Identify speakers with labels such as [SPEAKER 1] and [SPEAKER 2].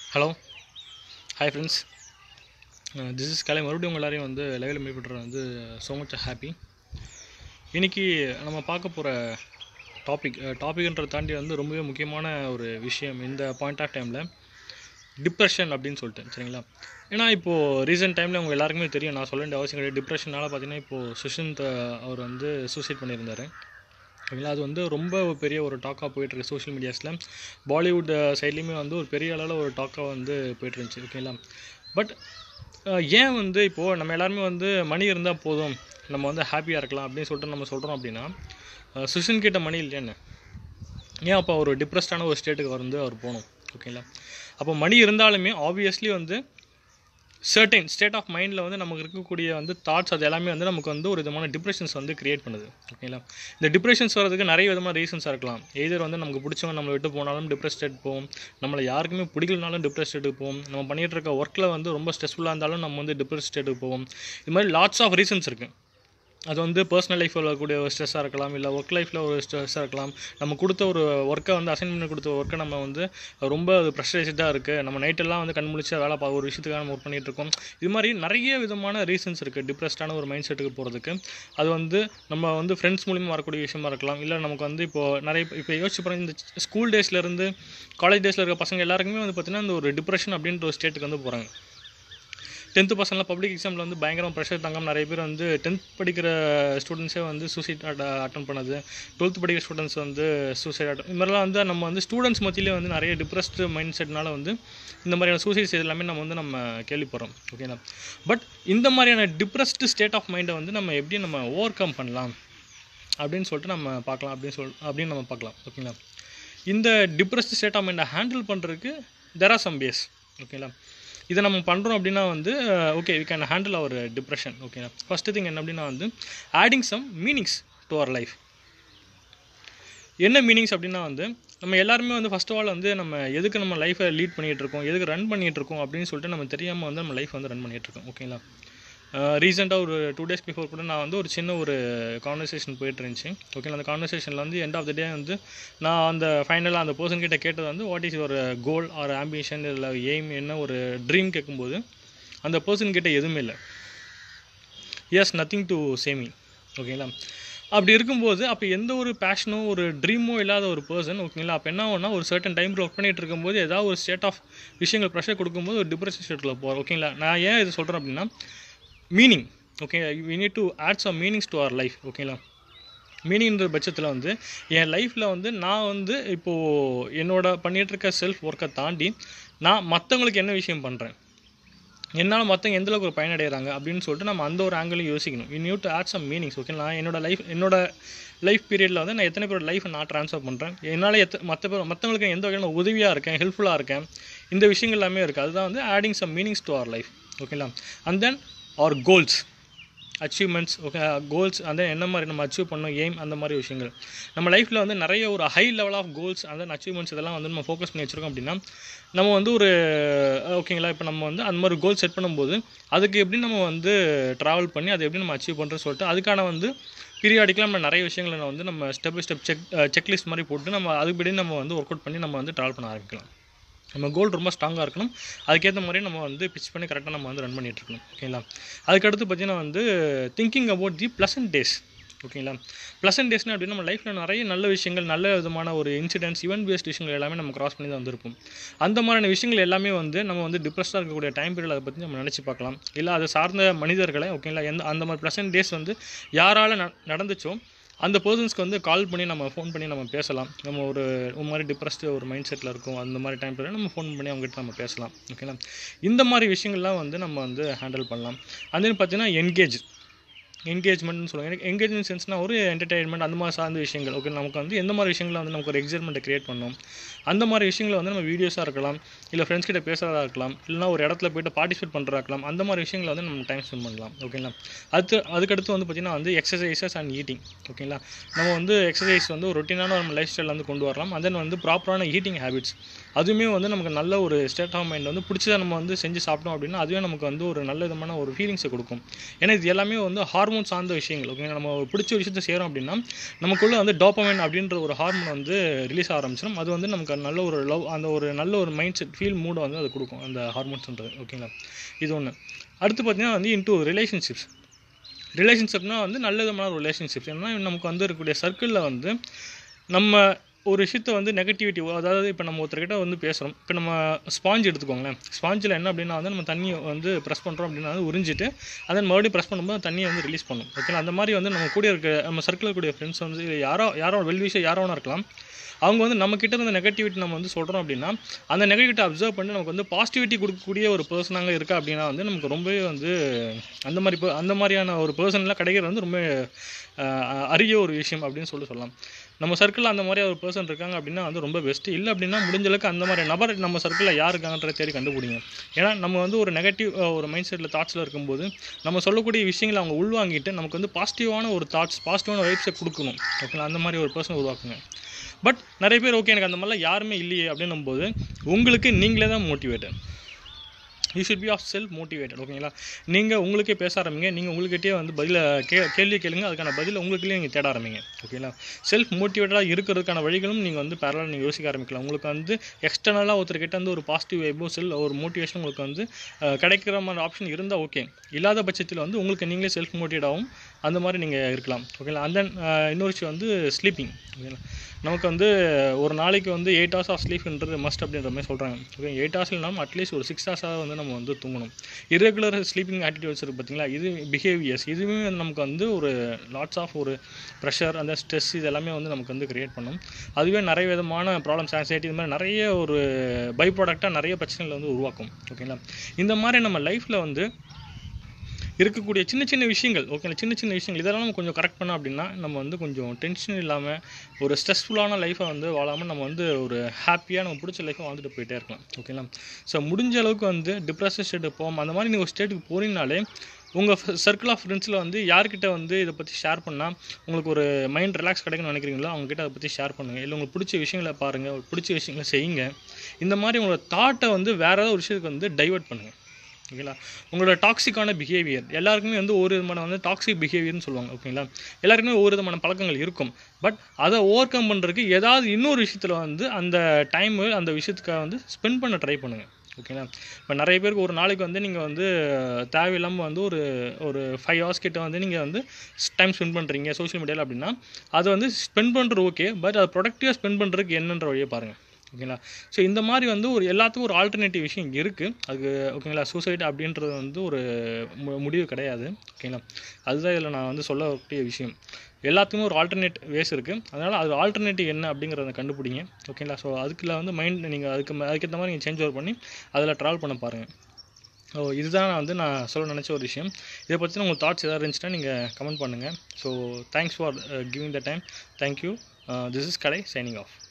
[SPEAKER 1] hello hi friends this is Kalai மறுபடியும் உங்கள் எல்லாரையும் வந்து லைவில் மீட் பண்ணுறது வந்து ஸோ மச் ஹாப்பி இன்னைக்கு நம்ம பார்க்க போகிற டாபிக் டாபிக்ன்றதை தாண்டி வந்து ரொம்பவே முக்கியமான ஒரு விஷயம் இந்த பாயிண்ட் ஆஃப் டைமில் டிப்ரெஷன் அப்படின்னு சொல்லிட்டு சரிங்களா ஏன்னா இப்போது ரீசெண்ட் டைமில் உங்கள் எல்லாருக்குமே தெரியும் நான் சொல்ல வேண்டிய அவசியம் கிடையாது டிப்ரெஷனால் பார்த்தீங்கன்னா இப்போது சுஷிந்த் அவர் வந்து சூசைட் பண்ணியிருந்தார் ஓகேங்களா அது வந்து ரொம்ப ஒரு பெரிய ஒரு டாக்காக போயிட்டுருக்கு சோஷியல் மீடியாஸில் பாலிவுட் சைட்லேயுமே வந்து ஒரு பெரிய அளவில் ஒரு டாக்காக வந்து போயிட்டுருந்துச்சு ஓகேங்களா பட் ஏன் வந்து இப்போது நம்ம எல்லாருமே வந்து மணி இருந்தால் போதும் நம்ம வந்து ஹாப்பியாக இருக்கலாம் அப்படின்னு சொல்லிட்டு நம்ம சொல்கிறோம் அப்படின்னா அஹ் சுஷின் கிட்ட மணி இல்லைன்னு ஏன் அப்போ ஒரு டிப்ரெஸ்டான ஒரு ஸ்டேட்டுக்கு வந்து அவர் போகணும் ஓகேங்களா அப்போ மணி இருந்தாலுமே ஆப்வியஸ்லி வந்து சர்டைன் ஸ்டேட் ஆஃப் மைண்டில் வந்து நமக்கு இருக்கக்கூடிய வந்து தாட்ஸ் அது எல்லாமே வந்து நமக்கு வந்து ஒரு விதமான டிப்ரெஷன்ஸ் வந்து கிரியேட் பண்ணுது ஓகேங்களா இந்த டிப்ரெஷன்ஸ் வரதுக்கு நிறைய விதமான ரீசன்ஸாக இருக்கலாம் எய்தர் வந்து நமக்கு பிடிச்சவங்க நம்மளை விட்டு போனாலும் டிப்ரெஸ் ஸ்டேட் போகும் நம்மளை யாருக்குமே பிடிக்கலனாலும் டிப்ரெஸ் ஸ்டேட்டுக்கு போகும் நம்ம பண்ணிகிட்டு இருக்க ஒர்க்கில் வந்து ரொம்ப ஸ்ட்ரெஸ்ஃபுல்லாக இருந்தாலும் நம்ம வந்து டிப்ரெஸ் ஸ்டேட்டுக்கு போவோம் இது மாதிரி லாட்ஸ் ஆஃப் ரீசன்ஸ் இருக்குது அது வந்து பர்சனல் லைஃப்பில் வரக்கூடிய ஒரு ஸ்ட்ரெஸ்ஸாக இருக்கலாம் இல்லை ஒர்க் லைஃப்பில் ஒரு ஸ்ட்ரெஸ்ஸாக இருக்கலாம் நம்ம கொடுத்த ஒரு ஒர்க்கை வந்து அசைன்மெண்ட் கொடுத்த ஒர்க்கை நம்ம வந்து ரொம்ப அது ப்ரெஷரைஸ்டாக இருக்குது நம்ம நைட்டெல்லாம் வந்து கண் முழிச்சு வேலை பா ஒரு விஷயத்துக்காக நம்ம ஒர்க் பண்ணிகிட்டு இருக்கோம் இது மாதிரி நிறைய விதமான ரீசன்ஸ் இருக்குது டிப்ரெஸ்டான ஒரு மைண்ட் செட்டுக்கு போகிறதுக்கு அது வந்து நம்ம வந்து ஃப்ரெண்ட்ஸ் மூலிமா வரக்கூடிய விஷயமா இருக்கலாம் இல்லை நமக்கு வந்து இப்போது நிறைய இப்போ யோசிச்சு பாருங்க இந்த ஸ்கூல் டேஸ்லேருந்து காலேஜ் டேஸில் இருக்க பசங்க எல்லாருக்குமே வந்து பார்த்திங்கன்னா இந்த ஒரு டிப்ரெஷன் அப்படின்ற ஒரு ஸ்டேட்டுக்கு வந்து போகிறாங்க டென்த்து பசங்களாம் பப்ளிக் எக்ஸாமில் வந்து பயங்கரமாக ப்ரெஷர் தாங்காம நிறைய பேர் வந்து டென்த் படிக்கிற ஸ்டூடெண்ட்ஸே வந்து சூசைட் அட்டன் பண்ணது டுவெல்த் படிக்கிற ஸ்டூடெண்ட்ஸ் வந்து சூசைட் அட்டன் இது மாதிரிலாம் வந்து நம்ம வந்து ஸ்டூடெண்ட்ஸ் மத்தியிலே வந்து நிறைய டிப்ரெஸ்டு மைண்ட் செட்னால வந்து இந்த மாதிரியான சூசைட்ஸ் எல்லாமே நம்ம வந்து நம்ம கேள்விப்படுறோம் ஓகேங்களா பட் இந்த மாதிரியான டிப்ரெஸ்டு ஸ்டேட் ஆஃப் மைண்டை வந்து நம்ம எப்படி நம்ம ஓவர் கம் பண்ணலாம் அப்படின்னு சொல்லிட்டு நம்ம பார்க்கலாம் அப்படின்னு சொல் அப்படின்னு நம்ம பார்க்கலாம் ஓகேங்களா இந்த டிப்ரெஸ்டு ஸ்டேட் ஆஃப் மைண்டை ஹேண்டில் பண்ணுறதுக்கு தெர் ஆர் சம் பேஸ் ஓகேங்களா இதை நம்ம பண்ணுறோம் அப்படின்னா வந்து okay we can handle our depression ஓகேங்களா ஃபஸ்ட்டு திங் என்ன அப்படின்னா வந்து adding some meanings to our life என்ன மீனிங்ஸ் அப்படின்னா வந்து நம்ம எல்லாருமே வந்து ஃபஸ்ட் ஆஃப் ஆல் வந்து நம்ம எதுக்கு நம்ம லைஃப்பை லீட் பண்ணிகிட்டு இருக்கோம் எதுக்கு ரன் பண்ணிகிட்டு இருக்கோம் அப்படின்னு சொல்லிட்டு நம்ம தெரியாமல் வந்து நம்ம லைஃப் வந்து ரன் பண்ணிகிட்டு இருக்கோம் ஓகேங்களா ரீசெண்டாக ஒரு டூ டேஸ் பிஃபோர் கூட நான் வந்து ஒரு சின்ன ஒரு கான்வர்சேஷன் போயிட்டு இருந்துச்சு ஓகேங்களா அந்த கான்வர்சேஷனில் வந்து எண்ட் ஆஃப் த டே வந்து நான் அந்த ஃபைனலாக அந்த பர்சன் கிட்ட கேட்டது வந்து வாட் இஸ் ஒரு கோல் ஆர் ஆம்பிஷன் இல்லை எய்ம் என்ன ஒரு ட்ரீம் கேட்கும்போது அந்த பர்சன் கிட்ட எதுவுமே இல்லை எஸ் நத்திங் டு சேமி ஓகேங்களா அப்படி இருக்கும்போது அப்போ எந்த ஒரு பேஷனோ ஒரு ட்ரீமோ இல்லாத ஒரு பர்சன் ஓகேங்களா அப்போ என்ன ஆகும்னா ஒரு சர்டன் டைமில் ஒர்க் பண்ணிகிட்டு இருக்கும்போது ஏதாவது ஒரு ஸ்டேட் ஆஃப் விஷயங்கள் ப்ரெஷர் கொடுக்கும்போது ஒரு டிப்ரெஷன் ஸ்டேட்டில் போகிறோம் ஓகேங்களா நான் ஏன் இது சொல்கிறேன் அப்படின்னா meaning okay we need to add some meanings to our life ஓகேங்களா மீனிங்ன்ற பட்சத்தில் வந்து என் லைஃப்பில் வந்து நான் வந்து இப்போது என்னோட பண்ணிகிட்டு இருக்க செல்ஃப் ஒர்க்கை தாண்டி நான் மற்றவங்களுக்கு என்ன விஷயம் பண்ணுறேன் என்னால் மற்றவங்க எந்தளவுக்கு ஒரு பயனடைகிறாங்க அப்படின்னு சொல்லிட்டு நம்ம அந்த ஒரு ஆங்கிளையும் யோசிக்கணும் you need to add some meanings ஓகேங்களா என்னோட லைஃப் என்னோட லைஃப் பீரியடில் வந்து நான் எத்தனை பேரோட லைஃப்பை நான் ட்ரான்ஸ்ஃபர் பண்ணுறேன் என்னால் எத்த மற்ற பேர் மற்றவங்களுக்கு எந்த வகையான உதவியாக இருக்கேன் ஹெல்ப்ஃபுல்லாக இருக்கேன் இந்த விஷயங்கள் எல்லாமே இருக்குது அதுதான் வந்து adding some meanings to our life ஓகேங்களா and then our goals achievements okay goals அந்த என்ன மாதிரி நம்ம அச்சீவ் பண்ணோம் எய்ம் அந்த மாதிரி விஷயங்கள் நம்ம லைஃப்பில் வந்து நிறைய ஒரு ஹை லெவல் ஆஃப் கோல்ஸ் அந்த அச்சீவ்மெண்ட்ஸ் இதெல்லாம் வந்து நம்ம ஃபோக்கஸ் பண்ணி வச்சுருக்கோம் அப்படின்னா நம்ம வந்து ஒரு ஓகேங்களா இப்போ நம்ம வந்து அந்த மாதிரி கோல் செட் பண்ணும்போது அதுக்கு எப்படி நம்ம வந்து ட்ராவல் பண்ணி அதை எப்படி நம்ம அச்சீவ் பண்ணுறோன்னு சொல்லிட்டு அதுக்கான வந்து பீரியாடிக்கலாக நம்ம நிறைய விஷயங்களை வந்து நம்ம step by step check checklist மாதிரி போட்டு நம்ம அதுபடி நம்ம வந்து ஒர்க் அவுட் பண்ணி நம்ம வந்து ட்ராவல் பண்ண ஆரம்பிக்கலாம் நம்ம கோல் ரொம்ப ஸ்ட்ராங்காக இருக்கணும் அதுக்கேற்ற மாதிரி நம்ம வந்து பிச் பண்ணி கரெக்டாக நம்ம வந்து ரன் பண்ணிகிட்டு இருக்கணும் ஓகேங்களா அதுக்கடுத்து பார்த்தீங்கன்னா வந்து thinking about the pleasant days ஓகேங்களா ப்ளசன்ட் டேஸ்னால் அப்படின்னா நம்ம லைஃப்பில் நிறைய நல்ல விஷயங்கள் நல்ல விதமான ஒரு இன்சிடென்ட்ஸ் ஈவெண்ட் பேஸ்ட் விஷயங்கள் எல்லாமே நம்ம கிராஸ் பண்ணி தான் வந்திருப்போம் அந்த மாதிரியான விஷயங்கள் எல்லாமே வந்து நம்ம வந்து டிப்ரெஸ்டாக இருக்கக்கூடிய டைம் பீரியட் அதை பற்றி நம்ம நினச்சி பார்க்கலாம் இல்லை அதை சார்ந்த மனிதர்களை ஓகேங்களா எந்த அந்த மாதிரி ப்ளசன்ட் டேஸ் வந்து யாரால் நடந்துச்சோ அந்த பர்சன்ஸ்க்கு வந்து கால் பண்ணி நம்ம ஃபோன் பண்ணி நம்ம பேசலாம் நம்ம ஒரு ஒரு மாதிரி டிப்ரெஸ்டு ஒரு மைண்ட் செட்டில் இருக்கும் அந்த மாதிரி டைம் பீரியட் நம்ம ஃபோன் பண்ணி அவங்ககிட்ட நம்ம பேசலாம் ஓகேங்களா இந்த மாதிரி விஷயங்கள்லாம் வந்து நம்ம வந்து ஹேண்டில் பண்ணலாம் அது பார்த்தீங்கன்னா என்கேஜ் என்கேஜ்மெண்ட்னு சொல்லுவாங்க எனக்கு என்கேஜ்மெண்ட் சென்ஸ்னால் ஒரு என்டர்டைன்மெண்ட் அந்த மாதிரி சார்ந்த விஷயங்கள் ஓகே நமக்கு வந்து எந்த மாதிரி விஷயங்களை வந்து நமக்கு ஒரு எக்ஸைட்மெண்ட்டை க்ரியேட் பண்ணணும் அந்த மாதிரி விஷயங்களை வந்து நம்ம வீடியோஸாக இருக்கலாம் இல்லை ஃப்ரெண்ட்ஸ் கிட்ட பேசுகிறதா இருக்கலாம் இல்லைனா ஒரு இடத்துல போய்ட்டு பார்ட்டிசிபேட் பண்ணுறதா இருக்கலாம் அந்த மாதிரி விஷயங்களை வந்து நம்ம டைம் ஸ்பெண்ட் பண்ணலாம் ஓகேங்களா அடுத்து அதுக்கடுத்து வந்து பார்த்திங்கன்னா வந்து எக்ஸசைசஸ் அண்ட் ஈட்டிங் ஓகேங்களா நம்ம வந்து எக்ஸசைஸ் வந்து ஒரு ரொட்டீனான நம்ம லைஃப் ஸ்டைலில் வந்து கொண்டு வரலாம் and then வந்து ப்ராப்பரான ஈட்டிங் ஹேபிட்ஸ் அதுவுமே வந்து நமக்கு நல்ல ஒரு ஸ்டேட் ஆஃப் மைண்ட் வந்து பிடிச்சதை நம்ம வந்து செஞ்சு சாப்பிட்டோம் அப்படின்னா அதுவே நமக்கு வந்து ஒரு நல்ல விதமான ஒரு ஃபீலிங்ஸை கொடுக்கும் ஏன்னா இது எல்லாமே வந்து ஹார்மோன் சார்ந்த விஷயங்கள் ஓகே நம்ம ஒரு பிடிச்ச விஷயத்தை செய்கிறோம் அப்படின்னா நமக்குள்ளே வந்து டோப்பமைன் அப்படின்ற ஒரு ஹார்மோன் வந்து ரிலீஸ் ஆரம்பிச்சிடும் அது வந்து நமக்கு நமக்கு அது நல்ல ஒரு லவ் அந்த ஒரு நல்ல ஒரு மைண்ட் செட் ஃபீல் மூடை வந்து அது கொடுக்கும் அந்த ஹார்மோன்ஸ்ன்றது ஓகேங்களா இது ஒன்று அடுத்து பார்த்தீங்கன்னா வந்து இன்டூ ரிலேஷன்ஷிப்ஸ் ரிலேஷன்ஷிப்னா வந்து நல்ல விதமான ரிலேஷன்ஷிப்ஸ் ஏன்னா நமக்கு வந்து இருக்கக்கூடிய சர்க்கிளில் வந்து நம்ம ஒரு விஷயத்தை வந்து நெகட்டிவிட்டி அதாவது இப்போ நம்ம ஒருத்தர்கிட்ட வந்து பேசுகிறோம் இப்போ நம்ம ஸ்பாஞ்ச் எடுத்துக்கோங்களேன் ஸ்பாஞ்சில் என்ன அப்படின்னா வந்து நம்ம தண்ணியை வந்து ப்ரெஸ் பண்ணுறோம் அப்படின்னா வந்து உறிஞ்சிட்டு அதை மறுபடியும் ப்ரெஸ் பண்ணும்போது தண்ணியை வந்து ரிலீஸ் பண்ணும் ஓகேங்களா அந்த மாதிரி வந்து நம்ம கூட இருக்க நம்ம சர்க்கிளில் கூடிய ஃப்ரெண்ட்ஸ் வந்து இல்லை யாரோ யாரோ வெல்விஷர் யாரோ ஒன்றா இருக்கலாம் அவங்க வந்து நம்ம கிட்ட இருந்த நெகட்டிவிட்டி நம்ம வந்து சொல்கிறோம் அப்படின்னா அந்த நெகட்டிவிட்டி அப்சர்வ் பண்ணி நமக்கு வந்து பாசிட்டிவிட்டி கொடுக்கக்கூடிய ஒரு பர்சனாக இருக்கா அப்படின்னா வந்து நமக்கு ரொம்பவே வந்து அந்த மாதிரி per- அந்த மாதிரியான ஒரு பர்சன்லாம் கிடைக்கிறது வந்து ரொம்ப அஹ், அரிய ஒரு விஷயம் அப்படின்னு சொல்லி சொல்லலாம் நம்ம சர்க்கிளில் அந்த மாதிரி ஒரு பர்சன் இருக்காங்க அப்படின்னா வந்து ரொம்ப பெஸ்ட்டு இல்லை அப்படின்னா முடிஞ்ச அளவுக்கு அந்த மாதிரி நபர் நம்ம சர்க்கிளில் யார் இருக்காங்கன்றத தேடி கண்டுபிடிங்க ஏன்னா நம்ம வந்து ஒரு நெகட்டிவ் ஒரு மைண்ட் செட்டில் தாட்ஸில் இருக்கும்போது நம்ம சொல்லக்கூடிய விஷயங்களை அவங்க உள்வாங்கிட்டு நமக்கு வந்து பாசிட்டிவான ஒரு தாட்ஸ் பாசிட்டிவான வைப்ஸை கொடுக்கணும் ஓகேங்களா அந்த மாதிரி ஒரு பர்சன் உருவாக்குங்க பட் நிறைய பேர் ஓகே எனக்கு அந்த மாதிரிலாம் யாருமே இல்லையே அப்படின்னும் போது உங்களுக்கு நீங்களே தான் motivated you should be of self motivated ஓகேங்களா நீங்கள் உங்களுக்கே பேச ஆரம்பிங்க நீங்கள் உங்களுக்கிட்டே வந்து பதில கே கேள்வி கேளுங்க அதுக்கான பதில் உங்களுக்குள்ளே நீங்கள் தேட ஆரம்பிங்க ஓகேங்களா செல்ஃப் மோட்டிவேட்டடாக இருக்கிறதுக்கான வழிகளும் நீங்கள் வந்து பேரலாக நீங்கள் யோசிக்க ஆரம்பிக்கலாம் உங்களுக்கு வந்து எக்ஸ்டர்னலாக ஒருத்தர்கிட்ட வந்து ஒரு பாசிட்டிவ் வைபோ செல் ஒரு மோட்டிவேஷன் உங்களுக்கு வந்து அஹ், கிடைக்கிற மாதிரி ஆப்ஷன் இருந்தால் ஓகே இல்லாத பட்சத்தில் வந்து உங்களுக்கு நீங்களே செல்ஃப் மோட்டிவேட்டாகவும் அந்த மாதிரி நீங்கள் இருக்கலாம் ஓகேங்களா அந்த இன்னொரு விஷயம் வந்து ஸ்லீப்பிங் ஓகேங்களா நமக்கு வந்து ஒரு நாளைக்கு வந்து எயிட் ஹவர்ஸ் ஆஃப் ஸ்லீப்ன்றது மஸ்ட் அப்படின்ற மாதிரி சொல்கிறாங்க ஓகே எயிட் ஹவர்ஸ் இல்லாமல் அட்லீஸ்ட் ஒரு சிக்ஸ் ஹவர்ஸாக வந்து நம்ம வந்து தூங்கணும் irregular ஸ்லீப்பிங் ஆட்டிடியூட்ஸ் இருக்குது பார்த்தீங்களா இது பிஹேவியர்ஸ் இதுவுமே வந்து நமக்கு வந்து ஒரு லாட்ஸ் ஆஃப் ஒரு ப்ரெஷர் அந்த ஸ்ட்ரெஸ் இது எல்லாமே வந்து நமக்கு வந்து கிரியேட் பண்ணும் அதுவே நிறைய விதமான ப்ராப்ளம்ஸ் ஆன்சைட்டி இது மாதிரி நிறைய ஒரு பை ப்ராடக்டாக நிறைய பிரச்சனைகளை வந்து உருவாக்கும் ஓகேங்களா இந்த மாதிரி நம்ம லைஃப்பில் வந்து இருக்கக்கூடிய சின்ன சின்ன விஷயங்கள் ஓகேங்களா சின்ன சின்ன விஷயங்கள் இதெல்லாம் நம்ம கொஞ்சம் கரெக்ட் பண்ணோம் அப்படின்னா நம்ம வந்து கொஞ்சம் டென்ஷன் இல்லாமல் ஒரு ஸ்ட்ரெஸ்ஃபுல்லான லைஃப்பை வந்து வாழாமல் நம்ம வந்து ஒரு ஹாப்பியாக நம்ம பிடிச்ச லைஃப்பை வாழ்ந்துட்டு போயிட்டே இருக்கலாம் ஓகேங்களா ஸோ முடிஞ்ச அளவுக்கு வந்து டிப்ரெஷன் ஸ்டேட்டு போகாமல் அந்த மாதிரி நீங்கள் ஒரு ஸ்டேட்டுக்கு போகிறீங்கனாலே உங்கள் சர்க்கிள் ஆஃப் ஃப்ரெண்ட்ஸில் வந்து யார்கிட்ட வந்து இதை பற்றி ஷேர் பண்ணால் உங்களுக்கு ஒரு மைண்ட் ரிலாக்ஸ் கிடைக்கும்னு நினைக்கிறீங்களோ அவங்ககிட்ட அதை பற்றி ஷேர் பண்ணுங்கள் இல்லை உங்களுக்கு பிடிச்ச விஷயங்களை பாருங்கள் உங்களுக்கு பிடிச்ச விஷயங்களை செய்யுங்க இந்த மாதிரி உங்களோட தாட்டை வந்து வேறு ஏதாவது ஒரு விஷயத்துக்கு வந்து டைவர்ட் பண்ணுங்கள் ஓகேங்களா உங்களோட டாக்ஸிக்கான பிஹேவியர் எல்லாருக்குமே வந்து ஒரு விதமான வந்து டாக்ஸிக் பிஹேவியர்னு சொல்லுவாங்க ஓகேங்களா எல்லாருக்குமே ஒரு விதமான பழக்கங்கள் இருக்கும் பட் அதை ஓவர் கம் பண்ணுறதுக்கு ஏதாவது இன்னொரு விஷயத்தில் வந்து அந்த டைமு அந்த விஷயத்துக்காக வந்து ஸ்பெண்ட் பண்ண ட்ரை பண்ணுங்கள் ஓகேங்களா இப்போ நிறைய பேருக்கு ஒரு நாளைக்கு வந்து நீங்கள் வந்து தேவையில்லாமல் வந்து ஒரு ஒரு ஃபைவ் ஹவர்ஸ் கிட்ட வந்து நீங்கள் வந்து டைம் ஸ்பெண்ட் பண்ணுறீங்க சோஷியல் மீடியாவில் அப்படின்னா அதை வந்து ஸ்பெண்ட் பண்ணுறது ஓகே பட் அதை ப்ரொடக்டிவாக ஸ்பெண்ட் பண்ணுறதுக்கு என்னன்ற வழியை பாருங்கள் ஓகேங்களா ஸோ இந்த மாதிரி வந்து ஒரு எல்லாத்துக்கும் ஒரு ஆல்டர்னேட்டிவ் விஷயம் இங்கே இருக்குது அதுக்கு ஓகேங்களா சூசைட் அப்படின்றது வந்து ஒரு மு- முடிவு கிடையாது ஓகேங்களா அதுதான் இதில் நான் வந்து சொல்லக்கூடிய விஷயம் எல்லாத்துக்குமே ஒரு ஆல்டர்னேட் வேஸ் இருக்குது அதனால் அது ஆல்டர்னேட்டிவ் என்ன அப்படிங்கிறத கண்டுபிடிங்க ஓகேங்களா ஸோ அதுக்குள்ள வந்து மைண்ட் நீங்கள் அதுக்கு ம- அதுக்கேற்ற மாதிரி நீங்கள் சேஞ்ச் ஓவர் பண்ணி அதில் ட்ராவல் பண்ண பாருங்கள் ஸோ இதுதான் நான் வந்து நான் சொல்ல நினச்ச ஒரு விஷயம் இதை பற்றின உங்கள் தாட்ஸ் எதாவது இருந்துச்சுன்னா நீங்கள் கமெண்ட் பண்ணுங்கள் so thanks for giving the time thank you this is கடை சைனிங் ஆஃப்